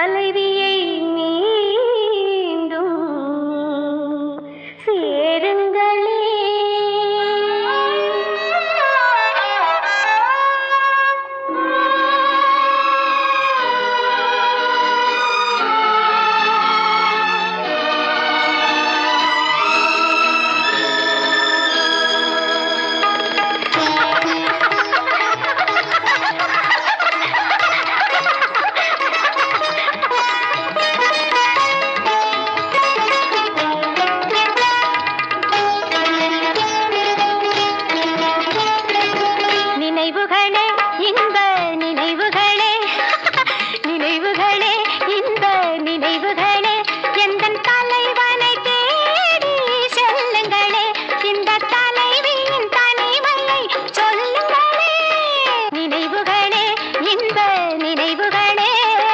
தலைவியை மீண்டும் சேருங்களே நினைவுகளே இன்ப நினைவுகளே நினைவுகளே இன்ப நினைவுகளே எந்த தலைவனை தேடி செல்லுங்களே இந்த தலைவியின் தனிமையை சொல்லுங்களே நினைவுகளே இன்ப நினைவுகளே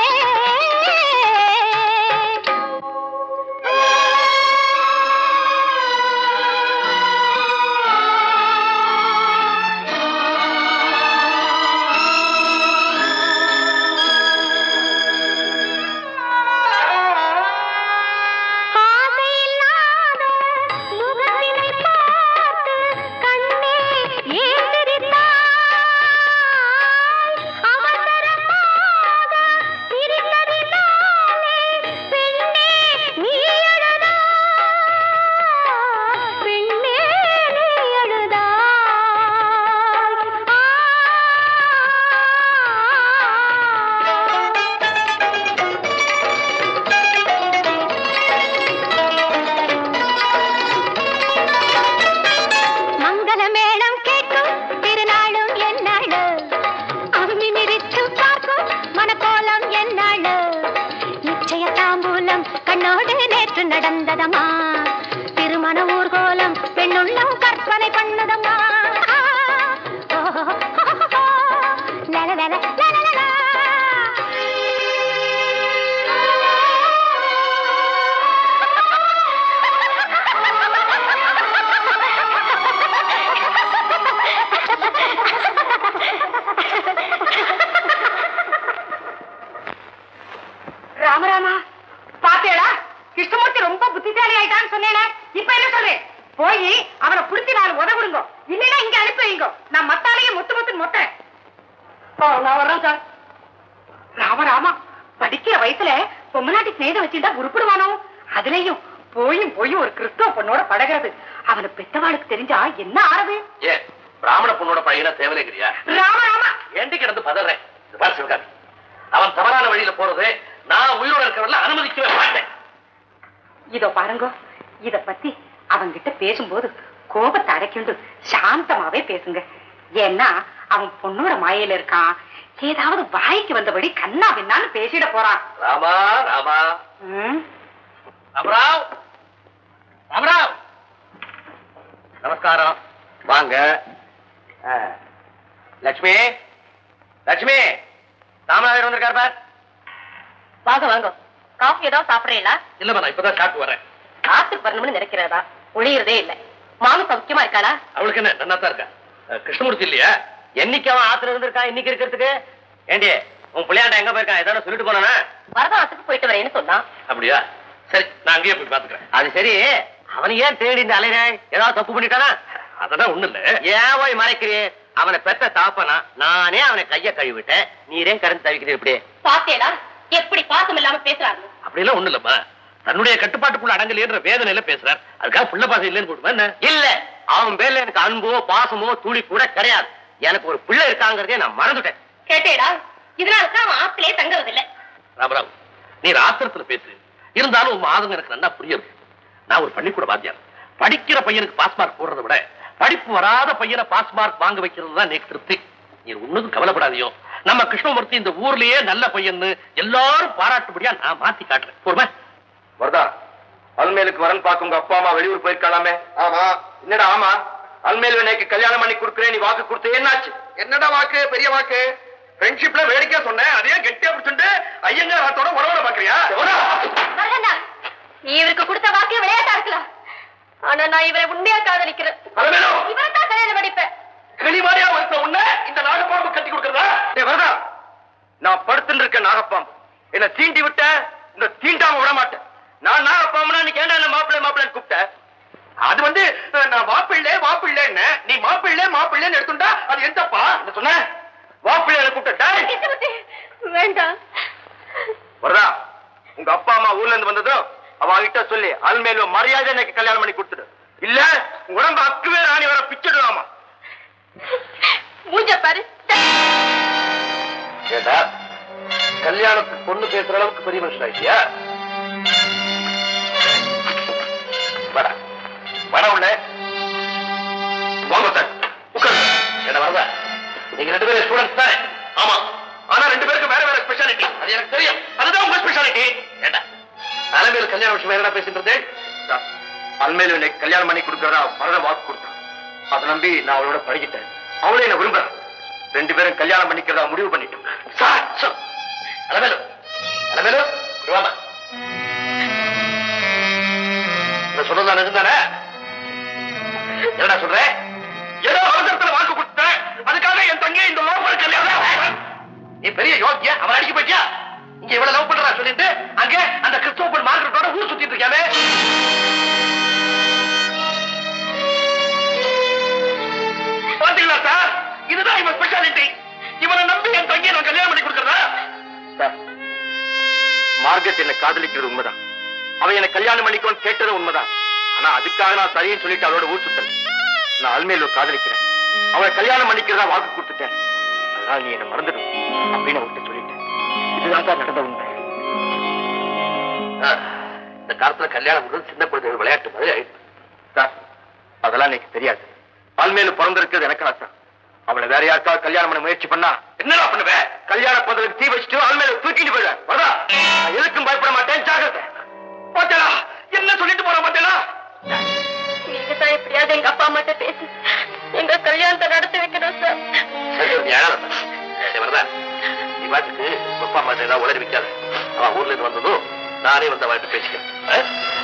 ஆசையில்லாத முகத்தினை பார்த்து கண்ணே ஏன் சிரித்தாய்? அவசரமாக சிரித்ததினாலே பெண்ணே நீ அழுதாய். பெண்ணே நீ அழுதாய். மங்கள மேளம் கேட்கும் திருநாளும் என்னாளு அம்மி மிதித்து பார்க்கும் மனக்கோலம் என்னாளு நிச்சய தாம்பூலம் கண்ணோடு நேற்று நடந்ததம்மா திருமண ஊர்கோலம் பெண்ணுள்ளம் கற்பனை பண்ணதம்மா லல லல லல லல. ராமராமா பாத்தேடா கிருஷ்ணமூர்த்தி ரொம்ப புத்திசாலி ஆயிட்டான்னு சொன்னேனே இப்ப என்ன சொல்றேன் போய் அவனை புடிச்சு நாலு உத கொடுங்க இல்லைன்னா இங்க அனுப்பி வைங்க நான் மத்தாலையும் முத்து முத்து மொட்டேன் நான் வர்றேன் சார் ராமராமா படிக்கிற வயசுல பொம்மநாட்டி ஸ்நேகம் வச்சுட்டா உருப்பிடுவானோ அதுலயும் போயும் போய் ஒரு கிறிஸ்தவ பொண்ணோட பழகிறது அவனை பெத்தவாளுக்கு தெரிஞ்சா என்ன ஆறது ஏ பிராமண பொண்ணோட பையனா தேவலைகிறியா ராமராமா ஏண்டி கிடந்து பதறேன் இது பாரு சிவகாமி அவன் தவறான வழியில போறது நான் உயிரோட இருக்கிறவங்கள அனுமதிக்கவே மாட்டேன் இதோ பாருங்க இத பத்தி அவன்கிட்ட பேசும்போது கோபத்தை அடக்கிண்டு சாந்தமாவே பேசுங்க ஏன்னா அவன் பொண்ணோட மாயையில இருக்கான் ஏதாவது வாய்க்கு வந்தபடி கண்ணா பின்னான்னு பேசிட போறான் ராமா ராமா ம்? ராமராவ் ராமராவ் நமஸ்காரம் வாங்க ஆ. லட்சுமி லட்சுமி ராமநாதர் வந்திருக்கார் பார் வாங்க வாங்க காஃபி ஏதாவது சாப்பிடுறீங்களா இல்லம்மா நான் இப்பதான் சாப்பிட்டு வரேன் ஆத்துக்கு வரணும்னு நினைக்கிறதா ஒளியறதே இல்ல மாமி சௌக்கியமா இருக்காளா அவளுக்கு என்ன நன்னா தான் இருக்கா அஹ், கிருஷ்ணமூர்த்தி இல்லையா என்னைக்கு அவன் ஆத்துல இருந்திருக்கான் இன்னைக்கு இருக்கிறதுக்கு ஏண்டி உன் பிள்ளையாண்ட எங்க போயிருக்கான் ஏதாவது சொல்லிட்டு போனானா வரதாத்துக்கு போயிட்டு வரேன்னு சொன்னான் அப்படியா சரி நான் அங்கேயே போய் பாத்துக்கிறேன் அது சரி அவனை ஏன் தேடி இந்த அலையிற ஏதாவது தப்பு பண்ணிட்டானா அதெல்லாம் ஒண்ணு இல்ல ஏன் போய் மறைக்கிறே அவனை பெத்த தாப்பனா நானே அவனை கைய கழுவிட்டேன் நீரே கரண்ட் தவிக்கிறீ இப்படி பாத்தேடா எப்படி பாசம் இல்லாம பேசுறாங்க அப்படியெல்லாம் ஒண்ணு இல்லம்மா தன்னுடைய கட்டுப்பாட்டுக்குள்ள அடங்கலையன்ற வேதனையில பேசுறார் அதுக்காக புள்ள பாசம் இல்லைன்னு போட்டுமா என்ன இல்ல அவன் பேர்ல எனக்கு அன்போ பாசமோ துளி கூட கிடையாது எனக்கு ஒரு பிள்ளை இருக்காங்கிறதே நான் மறந்துட்டேன் கேட்டேடா இதனாலதான் அவன் ஆத்திலே தங்குறது இல்ல ராமராவ் நீ ராத்திரத்துல பேசு இருந்தாலும் உன் ஆதங்கம் எனக்கு நல்லா புரியுது நான் ஒரு பள்ளிக்கூட வாத்தியார் படிக்கிற பையனுக்கு பாஸ் மார்க் போடுறதை விட படிப்பு வராத பையனை பாஸ் மார்க் வாங்க வைக்கிறது தான் எனக்கு திருப்தி நீ ஒண்ணுக்கும் கவலைப்படாதீங்க நம்ம கிருஷ்ணமூர்த்தி இந்த ஊர்லயே நல்ல பையன்னு எல்லாரும் பாராட்டுபடியா நான் மாத்தி காட்டுறேன் போருமா வரதா அல்மேலுக்கு வரன் பார்க்க உங்க அப்பா அம்மா வெளியூர் போயிருக்கலாமே ஆமா என்னடா ஆமா அல்மேல் எனக்கு கல்யாணம் பண்ணி கொடுக்குறேன் நீ வாக்கு கொடுத்து என்னாச்சு என்னடா வாக்கு பெரிய வாக்கு ஃப்ரெண்ட்ஷிப்ல வேடிக்கையா சொன்னேன் அதையே கெட்டியா பிடிச்சுட்டு ஐயங்கார் ஆத்தோட உறவுல பாக்குறியா வரலண்டா நீ இவருக்கு கொடுத்த வாக்கே விளையாட்டா இருக்கலாம் ஆனா நான் இவரை உண்மையா காதலிக்கிறேன் அலமேலு இவரை தான் கல்யாணம் படிப்பேன் கிளி மாதிரியா ஒருத்த உன்ன இந்த நாகப்பாம்பு கட்டி கொடுக்கறதா டேய் வரதா நான் படுத்துட்டு இருக்க நாகப்பாம்பு என்ன தீண்டி விட்ட இந்த தீண்டாம விட மாட்டேன் நான் நான் அப்பா அம்மா நீ கேண்டா என்ன மாப்பிள்ளை மாப்பிள்ளைன்னு கூப்பிட்ட அது வந்து அஹ், நான் மாப்பிள்ளை மாப்பிள்ளைன்னு நீ மாப்பிள்ளை மாப்பிள்ளைன்னு எடுத்துட்டா அது எந்தப்பா என்ன சொன்ன மாப்பிள்ளை கூப்பிட்ட கிருஷ்ணமூர்த்தி வேண்டாம் வரதா உங்க அப்பா அம்மா ஊர்ல இருந்து வந்ததும் அவ கிட்ட சொல்லி அல்மேலு மரியாதை எனக்கு கல்யாணம் பண்ணி கொடுத்துடு இல்ல உங்க உடம்பு அக்குவே ராணி வர பிச்சிடுவாமா மூஞ்ச பாரு ஏண்டா கல்யாணத்துக்கு பொண்ணு பேசுற அளவுக்கு பெரிய மனுஷன் ஆகிட்டியா வாடா வாடா உள்ள வாங்க சார் உட்காருங்க என்ன வரதா நீங்க ரெண்டு பேரும் ஸ்டூடெண்ட்ஸ் தானே ஆமா ஆனா ரெண்டு பேருக்கு வேற வேற ஸ்பெஷாலிட்டி அது எனக்கு தெரியும் அதுதான் உங்க ஸ்பெஷாலிட்டி ஏண்டா தலைமையில் கல்யாண விஷயம் என்னடா பேசிட்டு இருந்தேன் அல்மேலு எனக்கு கல்யாணம் பண்ணி கொடுக்கறதா வரத வாக்கு கொடுத்தான் அதை நம்பி நான் அவளோட பழகிட்டேன் அவளே என்ன விரும்புறேன் ரெண்டு பேரும் கல்யாணம் பண்ணிக்கிறதா முடிவு பண்ணிட்டோம் சார் சார் அலமேலு அலமேலு வருவாமா நான் சொல்றது நான் இருந்தானே என்னடா சொல்றேன் ஏதோ அவசரத்துல வாக்கு கொடுத்தேன் அதுக்காக என் தங்கை இந்த லோபர் கல்யாணம் நீ பெரிய யோக்கிய அவன் அடிக்க போயிட்டியா இங்க இவ்வளவு லவ் பண்றா சொல்லிட்டு அங்க அந்த கிறிஸ்தோபன் மார்க்கெட்டோட ஊர் சுத்திட்டு இருக்காவே பாத்தீங்களா சார் இதுதான் இவன் ஸ்பெஷாலிட்டி இவனை நம்பி என் தங்கியை நான் கல்யாணம் பண்ணி கொடுக்கறதா சார் மார்க்கெட் என்ன காதலிக்கிறது உண்மைதான் அவன் என்ன கல்யாணம் பண்ணிக்கோன்னு கேட்டது உண்மைதான் ஆனா அதுக்காக நான் சரின்னு சொல்லிட்டு அவளோட ஊர் சுத்தல நான் அல்மேலு காதலிக்கிறேன் அவளை கல்யாணம் பண்ணிக்கிறதா வாக்கு கொடுத்துட்டேன் அதனால நீ என்ன மறந்துடு அப்படின்னு அவர்கிட்ட சொல்லிட்டேன் இதுதான் சார் நடந்த உண்மை ஆ, இந்த காலத்துல கல்யாணம் பண்றது சின்ன குழந்தைகள் விளையாட்டு மாதிரி ஆயிடுச்சு சார் அதெல்லாம் எனக்கு தெரியாது அல்மேலு பிறந்திருக்கிறது எனக்கு ஆசை அவளை வேற யாருக்காவது கல்யாணம் பண்ண முயற்சி பண்ணா என்னடா பண்ணுவேன் கல்யாண பந்தலுக்கு தீ வச்சுட்டு அல்மேல தூக்கிட்டு போயிடுவேன் வரதா நான் எதுக்கும் பயப்பட மாட்டேன் ஜாகிரதை பாத்தேடா என்ன சொல்லிட்டு போற பாத்தேடா நீங்க தான் எப்படியாவது எங்க அப்பா அம்மாட்ட பேசி எங்க கல்யாணத்தை நடத்தி வைக்கணும் சார் சரி, சரி, நீ அழாத. சரி, வரதா நீ பாட்டுக்கு உங்க அப்பா அம்மா ஏதாவது உளறி வைக்காத அவன் ஊர்ல இருந்து வந்ததும் நானே வந்து அவன்கிட்ட பேசிக்கிறேன் ஆ?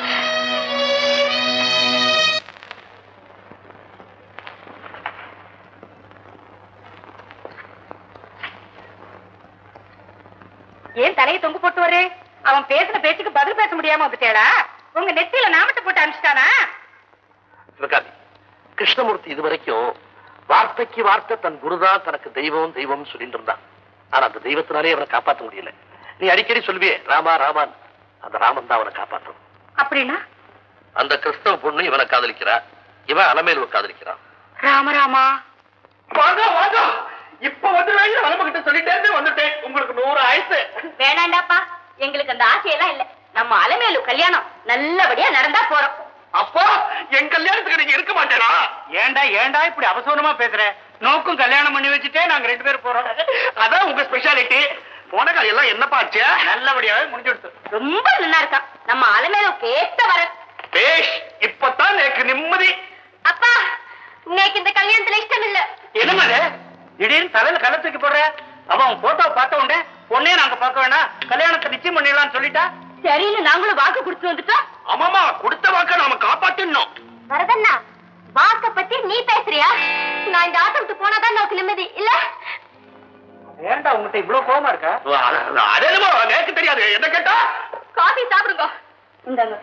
ஏன் தலையை தொங்கு போட்டு வரே அவன் பேசின பேச்சுக்கு பதில் பேச முடியாம வந்துட்டேடா உங்க நெத்தியில நாமத்தை போட்டு அனுப்பிச்சிட்டானா சிவகாமி கிருஷ்ணமூர்த்தி இதுவரைக்கும் வார்த்தைக்கு வார்த்தை தன் குருதான் தனக்கு தெய்வம் தெய்வம் சொல்லிட்டு இருந்தான் ஆனா அந்த தெய்வத்தினாலே அவனை காப்பாற்ற முடியல நீ அடிக்கடி சொல்வியே ராமா ராமான் அந்த ராமன் தான் அவனை காப்பாற்றும் அப்படின்னா அந்த கிறிஸ்தவ பொண்ணு இவனை காதலிக்கிறா இவன் அலமேலுவை காதலிக்கிறான் ராமராமா வாங்க வாங்க இப்ப வந்து நம்ம கிட்ட சொல்லிட்டே வந்துட்டேன் உங்களுக்கு நூறு ஆயிடுச்சு வேணாண்டாப்பா எங்களுக்கு அந்த ஆசையெல்லாம் இல்ல நம்ம அலமேலு கல்யாணம் நல்லபடியா நடந்தா போறோம் அப்போ என் கல்யாணத்துக்கு நீங்க இருக்க மாட்டேனா ஏன்டா ஏன்டா இப்படி அவசரமா பேசுற நோக்கும் கல்யாணம் பண்ணி வச்சுட்டே நாங்க ரெண்டு பேரும் போறோம் அதான் உங்க ஸ்பெஷாலிட்டி போன காலம் எல்லாம் என்னப்பா ஆச்சு நல்லபடியாவே முடிஞ்சுடுத்து ரொம்ப நல்லா இருக்கான் நம்ம அலமேலுக்கு ஏத்த வர பேஷ் இப்பதான் எனக்கு நிம்மதி அப்பா இன்னைக்கு இந்த கல்யாணத்துல இஷ்டம் இல்ல என்னமா இது? திடீர்னு தலையில கலை தூக்கி போடுற அவன் போட்டோ பார்த்த உடனே பொண்ணே நாங்க பார்க்க வேணாம் கல்யாணத்தை நிச்சயம் பண்ணிடலாம்னு சொல்லிட்டா சரின்னு நாங்களும் வாக்கு கொடுத்து வந்துட்டோம் ஆமாமா கொடுத்த வாக்க நாம காப்பாத்திடணும் வரதண்ணா வாக்க பத்தி நீ பேசுறியா நான் இந்த ஆட்டோ விட்டு போனாதான் நமக்கு நிம்மதி இல்ல ஏன்டா உங்ககிட்ட இவ்வளவு கோவமா இருக்கா அது என்னமோ எனக்கு தெரியாது என்ன கேட்டா காபி சாப்பிடுங்க இந்தாங்க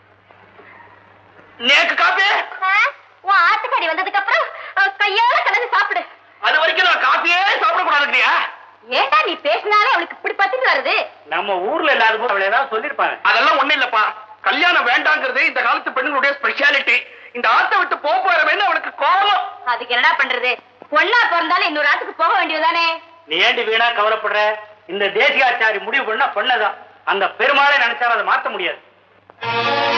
நேக்கு காப்பி ஆ, உன் ஆட்டுக்கறி வந்ததுக்கு அப்புறம் அஹ், கையால கலந்து சாப்பிடு அது வரைக்கும் நான் காப்பியே சாப்பிடக்கூடாதுங்கய்யா ஏன்டா நீ பேசினாலே அவளுக்கு இப்படி பத்திட்டு வருது நம்ம ஊர்ல இல்லாத போது அவளை ஏதாவது சொல்லிருப்பாங்க அதெல்லாம் ஒண்ணு இல்லப்பா கல்யாணம் வேண்டாங்கிறது இந்த காலத்து பெண்களுடைய ஸ்பெஷாலிட்டி இந்த ஆட்டை விட்டு போக போறவேன்னு அவனுக்கு கோபம் அதுக்கு என்னடா பண்றது பொண்ணா பிறந்தாலும் இன்னொரு ஆட்டுக்கு போக வேண்டியதுதானே நீ ஏண்டி வீணா கவலைப்படுற இந்த தேசிகாச்சாரி முடிவு பண்ணா பொண்ணதான் அந்த பெருமாளை நினைச்சாலும் அதை மாத்த முடியாது